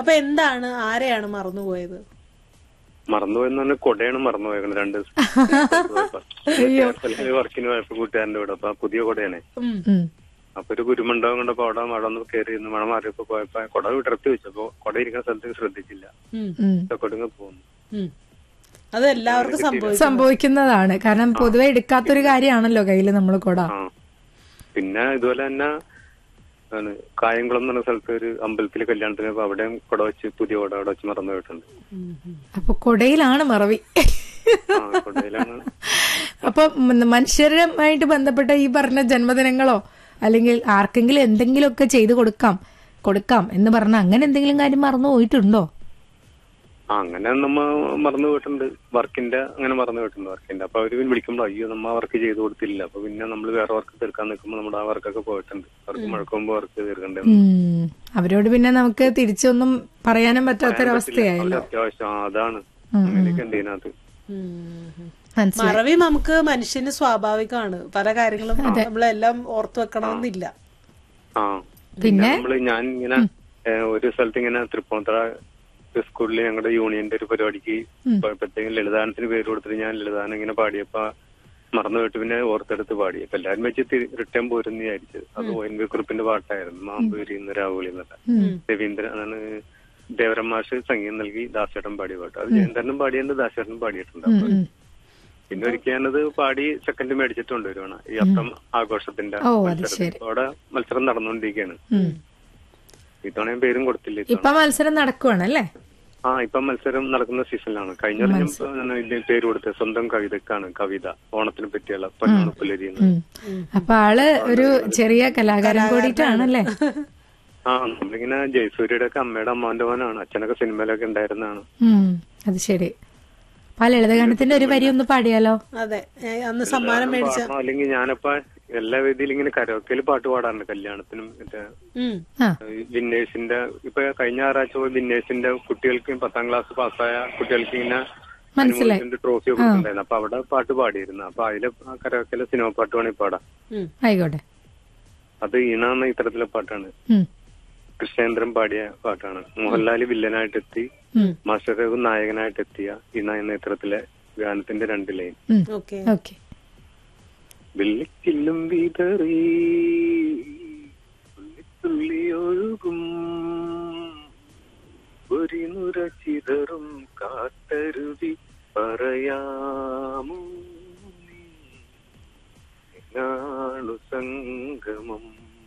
അപ്പൊ എന്താണ് ആരെയാണ് മറന്നുപോയത് മറന്നുപോയെന്ന് പറഞ്ഞാൽ കൊടയാണ് മറന്നുപോയത് രണ്ട് വർക്കിന് പോയപ്പോ കൂട്ടുകാരന്റെ കൂടെ അപ്പൊ ആ പുതിയ കൊടയാണേ ഉം. ഉം. അപ്പൊ ഒരു കുരുമുണ്ടാവും കൊണ്ടപ്പോ അവിടെ മഴ ഒന്ന് കയറി നിന്ന് മഴ മാറിയപ്പോ പോയപ്പോ കൊട വിടർത്തി വെച്ചപ്പോ കൊട ഇരിക്കുന്ന സ്ഥലത്ത് ശ്രദ്ധിച്ചില്ല ഉം. ഉം. കൊടങ്ങ് പോകുന്നു ഉം. അത് എല്ലാവർക്കും സംഭവിക്കും സംഭവിക്കുന്നതാണ് കാരണം പൊതുവെ എടുക്കാത്തൊരു കാര്യമാണല്ലോ കയ്യില് നമ്മൾ കൊട ആ പിന്നെ ഇതുപോലെ തന്നെ ആണ് കായംകുളം എന്ന് പറഞ്ഞ സ്ഥലത്ത് ഒരു അമ്പലത്തിലെ കല്യാണത്തിന് പോയപ്പോ അവിടെയും കൊട വെച്ച് പുതിയ കൊട അവിടെ വെച്ച് മറന്നു പോയിട്ടുണ്ട് ഉം. ഉം. അപ്പൊ കൊടയിലാണ് മറവി ആ കൊടയിലാണ് അപ്പൊ മ- മനുഷ്യരുമായിട്ട് ബന്ധപ്പെട്ട ഈ പറഞ്ഞ ജന്മദിനങ്ങളോ അല്ലെങ്കിൽ ആർക്കെങ്കിലും എന്തെങ്കിലുമൊക്കെ ചെയ്തു കൊടുക്കാം കൊടുക്കാം എന്ന് പറഞ്ഞ അങ്ങനെ എന്തെങ്കിലും കാര്യം മറന്നു പോയിട്ടുണ്ടോ ആ അങ്ങനെ നമ്മ മറന്നു പോയിട്ടുണ്ട് വർക്കിന്റെ അങ്ങനെ മറന്നു പോയിട്ടുണ്ട് വർക്കിന്റെ അപ്പൊ അവര് വിളിക്കുമ്പോ അയ്യോ നമ്മ വർക്ക് ചെയ്ത് കൊടുത്തില്ല അപ്പൊ പിന്നെ നമ്മൾ വേറെ വർക്ക് തീർക്കാൻ നിൽക്കുമ്പോൾ നമ്മുടെ ആ വർക്കൊക്കെ പോയിട്ടുണ്ട് വർക്ക് മഴക്കുമ്പോ വർക്ക് തീർക്കണ്ടേ ഉം. അവരോട് പിന്നെ നമുക്ക് തിരിച്ചൊന്നും പറയാനും പറ്റാത്തൊരവസ്ഥയായല്ലോ അവര് അത്യാവശ്യം ആ, അതാണ് അങ്ങനെയൊക്കെ ഉണ്ട് ഇതിനകത്ത് ഉം. മനസ്സിലായി മറവി നമുക്ക് മനുഷ്യന് സ്വാഭാവികമാണ് പല കാര്യങ്ങളും നമ്മളെല്ലാം ഓർത്തു വെക്കണമെന്നില്ല ആ പിന്നെ നമ്മള് ഞാൻ ഇങ്ങനെ ഏ, ഒരു സ്ഥലത്ത് ഇങ്ങനെ തൃപ്പൂണിത്തറ സ്കൂളിൽ ഞങ്ങളുടെ യൂണിയന്റെ ഒരു പരിപാടിക്ക് പോയപ്പോഴത്തേക്കും ലളിതാനത്തിന് പേര് കൊടുത്തിട്ട് ഞാൻ ലളിതാനം ഇങ്ങനെ പാടിയപ്പോ മറന്നു പോയിട്ട് പിന്നെ ഓർത്തെടുത്ത് പാടി അപ്പൊ എല്ലാരും വെച്ച് റിട്ടേൺ പോരുന്ന് വിചാരിച്ചത് അത് ഒ എൻ വി കുറിപ്പിന്റെ പാട്ടായിരുന്നു മാമ്പൂരി ഇന്ന് രാഹുലി എന്നുള്ള രവീന്ദ്ര അതാണ് ദേവരം മാഷ് സംഗീതം നൽകി ദാസേട്ടൻ പാടിയ പാട്ട് അത് ജയന്തനും പാടിയുണ്ട് ദാസേട്ടനും പാടിയിട്ടുണ്ട് അപ്പൊ പിന്നെ ഒരിക്കൽ ഞാനത് പാടി സെക്കൻഡ് മേടിച്ചിട്ടുണ്ട് ഒരു തവണ ഈ അത്തം ആഘോഷത്തിന്റെ ഓ അത് മത്സരത്തിൽ. ശരി അവിടെ മത്സരം നടന്നുകൊണ്ടിരിക്കുകയാണ് ഉം. ഇത്തവണ ഞാൻ പേരും കൊടുത്തില്ല ഇത്തവണ. ഇപ്പൊ മത്സരം നടക്കുവാണല്ലേ ആ ഇപ്പൊ മത്സരം നടക്കുന്ന സീസണിലാണ് കഴിഞ്ഞ കൊല്ലം ഞാൻ ഞാൻ ഇതിന് പേര് കൊടുത്തത് സ്വന്തം കവിതക്കാണ് കവിത ഓണത്തിനെ പറ്റിയുള്ള പൊന്നോണ പുലരി എന്ന്. ഉം. അപ്പൊ ആള് ഒരു ചെറിയ കലാകാരൻ കൂടിയിട്ടാണല്ലേ ആ നമ്മളിങ്ങനെ ജയസൂര്യയുടെ ഒക്കെ അമ്മയുടെ അമ്മാന്റെ മോനാണ് അച്ഛനൊക്കെ സിനിമയിലൊക്കെ ഉണ്ടായിരുന്നതാണ് ഉം. അത് ശരി അപ്പൊ ആ ലളിതഗാനത്തിന്റെ ഒരു വരി ഒന്ന് പാടിയാലോ അതെ ഏ, അന്ന് സമ്മാനം മേടിച്ച പാടണോ അല്ലെങ്കിൽ ഞാനിപ്പോ എല്ലാ വേദിയിലും ഇങ്ങനെ കരോക്കയിൽ പാട്ട് പാടാറുണ്ട് കല്യാണത്തിനും മറ്റേ ഉം. ആ വിന്നേഴ്സിന്റെ ഇപ്പൊ കഴിഞ്ഞ ഞായറാഴ്ച പോയി വിന്നേഴ്സിന്റെ കുട്ടികൾക്ക് പത്താം ക്ലാസ് പാസ്സായ കുട്ടികൾക്ക് ഇങ്ങനെ മനസ്സിലായി. അനുമോദിച്ചിന്റെ ട്രോഫി കൊടുത്തിട്ടുണ്ടായിരുന്നു അപ്പൊ അവിടെ പാട്ട് പാടിയിരുന്നു അപ്പൊ അതിലെ ആ കരോക്കയിലെ സിനിമ പാട്ട് വേണമെങ്കിൽ പാടാം ഉം. ആയിക്കോട്ടെ അത് ഈണ എന്ന ഇത്തരത്തിലെ പാട്ടാണ് ഉം. കൃഷ്ണേന്ദ്രൻ പാടിയ പാട്ടാണ് മോഹൻലാൽ വില്ലനായിട്ടെത്തി മാസ്റ്റർ രഘു നായകനായിട്ടെത്തിയ ഇണ എന്ന ഇത്തരത്തിലെ ഗാനത്തിന്റെ രണ്ട് ലൈൻ ഉം. ഓക്കെ ഓക്കെ വെള്ളിക്കില്ലും വിതറി തുള്ളി ഒഴുകും ഒരു നുര ചിതറും കാട്ടരുവി പറയാമോ നീ? നാളു സംഗമം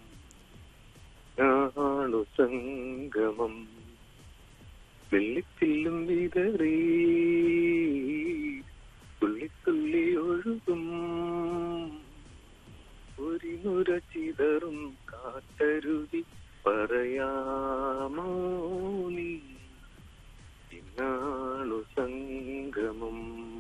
നാളു സംഗമം വെള്ളിത്തില്ലും വിതറി തുള്ളി തുള്ളി ഒഴുകും ഒരു നുര ചിതറും കാട്ടരുവി പറയാമോ നീ ഇന്നാളു സംഗമം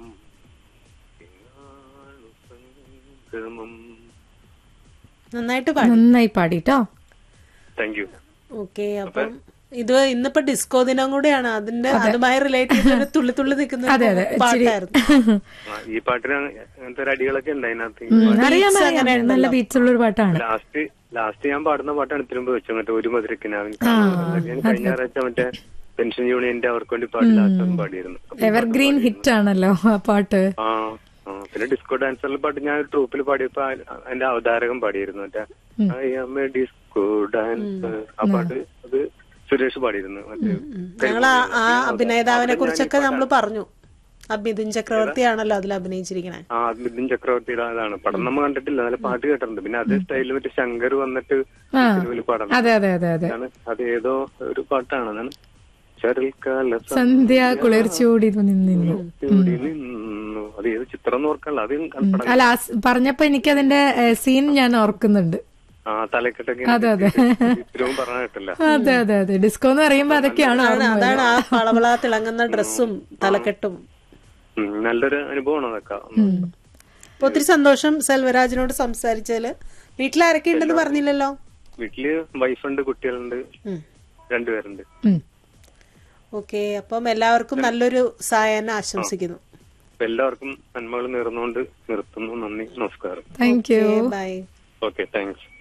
ഇന്നാളു സംഗമം നന്നായിട്ട് പാടി നന്നായി പാടിട്ടോ താങ്ക് യു ഓക്കെ അപ്പം ഇത് ഇന്നിപ്പോ ഡിസ്കോ ദിനം കൂടെയാണ് അതിന്റെ അതുമായി റിലേറ്റ് ചെയ്ത് തുള്ളി തുള്ളി നിൽക്കുന്ന അതെ അതെ ഒരു ഇച്ചിരി പാട്ടായിരുന്നു ഈ പാട്ടിന് അങ്ങനത്തെ ഒരു അടികളൊക്കെ ഉണ്ട് അതിനകത്ത് ഉം, അറിയാം അറിയാം നല്ല ബീറ്റ്സ് ഉള്ള ഒരു പാട്ടാണ് ലാസ്റ്റ് ലാസ്റ്റ് ഞാൻ പാടുന്ന പാട്ടാണ് ഇത്തിരി വെച്ചു മറ്റേ ഒരു മധുരക്കിനാവിൻ ഞാൻ കഴിഞ്ഞ ഞായറാഴ്ച മറ്റേ പെൻഷൻ യൂണിയന്റെ അവർക്ക് വേണ്ടി പാടി ലാസ്റ്റ് പാടിയിരുന്നു എവർഗ്രീൻ ഹിറ്റ് ആണല്ലോ ആ പാട്ട് ആ ആ, പിന്നെ ഡിസ്കോ ഡാൻസറിൽ പാട്ട് ഞാൻ ട്രൂപ്പിൽ പാടിയപ്പോ ആ- അതിന്റെ അവതാരകം പാടിയിരുന്നു മറ്റേ I am a disco dance ആ പാട്ട് അത് സുരേഷ് പാടിയിരുന്നു മറ്റേ ഞങ്ങൾ ആ ആ അഭിനേതാവിനെ കുറിച്ചൊക്കെ നമ്മൾ പറഞ്ഞു ആ ബിതിൻ ചക്രവർത്തിയാണല്ലോ അതിൽ അഭിനയിച്ചിരിക്കണേ ആ മിഥുൻ ചക്രവർത്തിയുടെ അതാണ് പടം നമ്മ കണ്ടിട്ടില്ല നല്ല പാട്ട് കേട്ടിട്ടുണ്ട് പിന്നെ അതേ സ്റ്റൈലിൽ മറ്റേ ശങ്കർ വന്നിട്ട് ആ. സിനിമയിൽ പാടണം അതെ അതെ അതെ അതെ അതാണ് അത് ഏതോ ഒരു പാട്ടാണ് അതാണ് ശരൽക്കാല സന്ധ്യ കുളിർച്ചൂടി നിന്നു സന്ധ്യയോടി നിന്നു അത് ഏത് ചിത്രം എന്ന് ഓർക്കാനുള്ള അത് കൽപ്പന അല്ല ആ സ് പറഞ്ഞപ്പോ എനിക്ക് അതിന്റെ സീൻ ഞാൻ ഓർക്കുന്നുണ്ട് ആ തലക്കെട്ടൊക്കെ അതെ, അതെ. ഇത്രയും പറഞ്ഞ കേട്ടില്ല അതെ അതെ അതെ ഡിസ്കോ എന്ന് പറയുമ്പോ അതൊക്കെയാണ് അതാണ് ഓർമ്മ അതാണ് ആ പളവള തിളങ്ങുന്ന ഡ്രസ്സും തലക്കെട്ടും ഉം, നല്ലൊരു അനുഭവമാണ് അതൊക്കെ അപ്പൊ ഒത്തിരി സന്തോഷം സെൽവരാജിനോട് സംസാരിച്ചതില് വീട്ടിലാരൊക്കെ ഉണ്ടെന്ന് പറഞ്ഞില്ലല്ലോ വീട്ടില് വൈഫുണ്ട് കുട്ടികളുണ്ട് ഉം. രണ്ടുപേരുണ്ട് ഉം. ഓക്കെ അപ്പം എല്ലാവർക്കും നല്ലൊരു സായാഹ്നം ആശംസിക്കുന്നു അപ്പൊ എല്ലാവർക്കും നന്മകൾ നേർന്നുകൊണ്ട് നിർത്തുന്നു നന്ദി നമസ്കാരം thank you bye okay thanks